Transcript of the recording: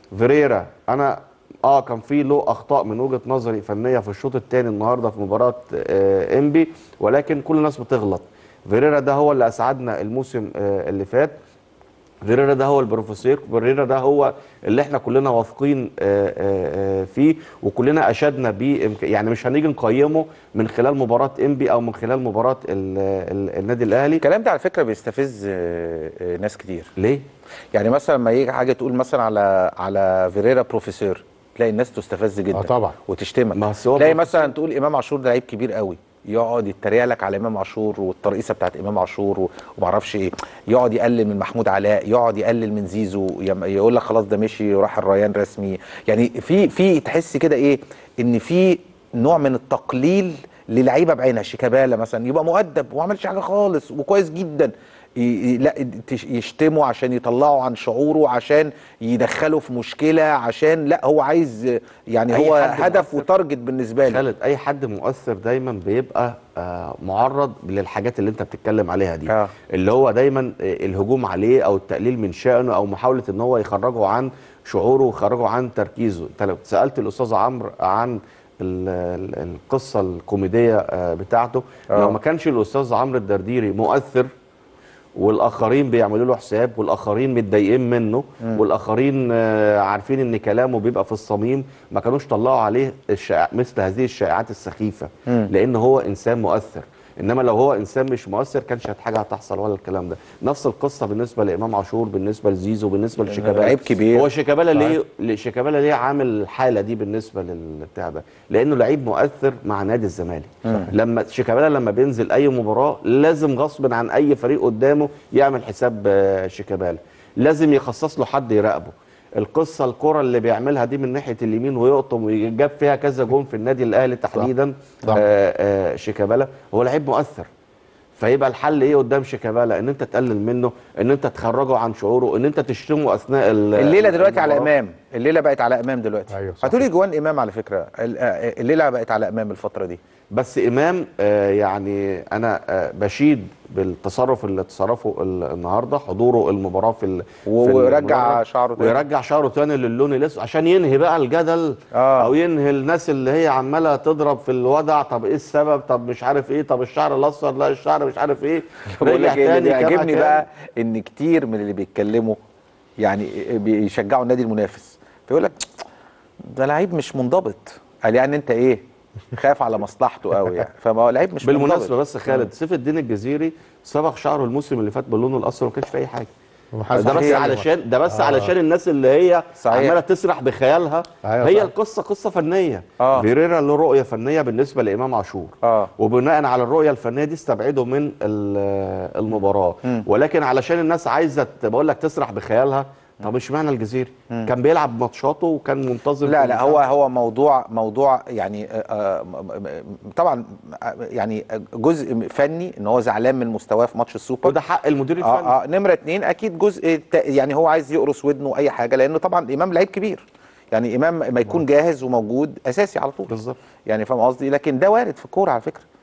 فيريرا انا اه كان في له اخطاء من وجهه نظري فنيه في الشوط الثاني النهارده في مباراه آه انبي ولكن كل الناس بتغلط فيريرا ده هو اللي اسعدنا الموسم آه اللي فات فيريرا ده هو البروفيسور فيريرا ده هو اللي احنا كلنا واثقين آه، آه، آه، فيه وكلنا اشدنا بيه إمك- يعني مش هنيجي نقيمه من خلال مباراه انبي او من خلال مباراه ال- ال- النادي الاهلي الكلام ده على فكره بيستفز آه، آه، ناس كتير ليه؟ يعني مثلا لما يجي حاجه تقول مثلا على على فيريرا بروفيسور تلاقي الناس تستفز جدا آه طبعا. وتشتمك ما هو تلاقي بروفيسور. مثلا تقول امام عاشور ده لعيب كبير قوي يقعد يتريق لك على امام عاشور والترقيصه بتاعت امام عاشور و- ومعرفش ايه يقعد يقلل من محمود علاء يقعد يقلل من زيزو يم- يقول لك خلاص ده مشي وراح الريان رسمي يعني في في تحس كده ايه ان في نوع من التقليل للعيبه بعينها شيكابالا مثلا يبقى مؤدب وما عملش حاجه خالص وكويس جدا ي- ي- لا تش- يشتموا عشان يطلعوا عن شعوره عشان يدخلوا في مشكله عشان لا هو عايز يعني أي هو حد هدف مؤثر. وتارجت بالنسبه له خالد اي حد مؤثر دايما بيبقى آه، معرض للحاجات اللي انت بتتكلم عليها دي آه. اللي هو دايما آه، الهجوم عليه او التقليل من شأنه او محاوله ان هو يخرجه عن شعوره ويخرجه عن تركيزه انت لو سالت الاستاذ عمرو عن ال- ال- القصه الكوميديه آه، بتاعته آه. لو ما كانش الاستاذ عمرو الدرديري مؤثر والاخرين بيعملوا له حساب والاخرين متضايقين منه والاخرين آه، عارفين ان كلامه بيبقى في الصميم ما كانوش طلعوا عليه الشائع مثل هذه الشائعات السخيفه لان هو انسان مؤثر انما لو هو انسان مش مؤثر كانش هت- حاجه هتحصل ولا الكلام ده نفس القصه بالنسبه لامام عاشور بالنسبه لزيزو بالنسبه لشيكابالا لعيب كبير. هو شيكابالا ليه ليه- شيكابالا ليه عامل الحاله دي بالنسبه للبتاع ده لانه لعيب مؤثر مع نادي الزمالك لما شيكابالا لما بينزل اي مباراه لازم غصب عن اي فريق قدامه يعمل حساب آه، شيكابالا لازم يخصص له حد يراقبه القصه الكره اللي بيعملها دي من ناحيه اليمين ويقطم ويجاب فيها كذا جون في النادي الاهلي تحديدا صح. آه آه شيكابالا هو لعيب مؤثر فيبقى الحل ايه قدام شيكابالا ان انت تقلل منه ان انت تخرجه عن شعوره ان انت تشتمه اثناء ال- الليله دلوقتي على المباراة. امام الليله بقت على امام دلوقتي أيوة صح. هاتولي جوان امام على فكره ال- آه، الليله بقت على امام الفتره دي بس امام آه يعني انا آه بشيد بالتصرف اللي تصرفه ال- النهارده حضوره المباراه في ال- في ورجع المدرج، شعره تاني. ويرجع شعره تاني للون الاسود عشان ينهي بقى الجدل آه. او ينهي الناس اللي هي عماله تضرب في الوضع طب ايه السبب طب مش عارف ايه طب الشعر الاصفر لا الشعر مش عارف ايه بقول لك ايه اللي كما بيعجبني كان. بقى ان كتير من اللي بيتكلموا يعني بيشجعوا النادي المنافس فيقول لك ده لعيب مش منضبط قال يعني انت ايه خايف على مصلحته قوي يعني فما هو لعيب مش بالمناسبه منضبط. بس خالد سيف الدين الجزيري صبغ شعره الموسم اللي فات باللون الاصفر وما كانش في اي حاجه ومحدش ده بس صحيح. علشان ده بس آه. علشان الناس اللي هي صحيح. عماله تسرح بخيالها أيوة هي صح. القصه قصه فنيه آه. فيريرا له رؤيه فنيه بالنسبه لامام عاشور آه. وبناء على الرؤيه الفنيه دي استبعده من ال- المباراه ولكن علشان الناس عايزه ت- بقول لك تسرح بخيالها طب اشمعنى الجزيري كان بيلعب ماتشاته وكان منتظم لا في لا البتاع. هو هو موضوع موضوع يعني آه، آه، م- م- طبعا آه، يعني جزء فني ان هو زعلان من مستواه في ماتش السوبر وده حق المدير الفني اه اه نمره اتنين اكيد جزء تا- يعني هو عايز يقرص ودنه اي حاجه لانه طبعا امام لعيب كبير يعني امام ما يكون جاهز وموجود اساسي على طول بالظبط. يعني فاهم قصدي لكن ده وارد في الكوره على فكره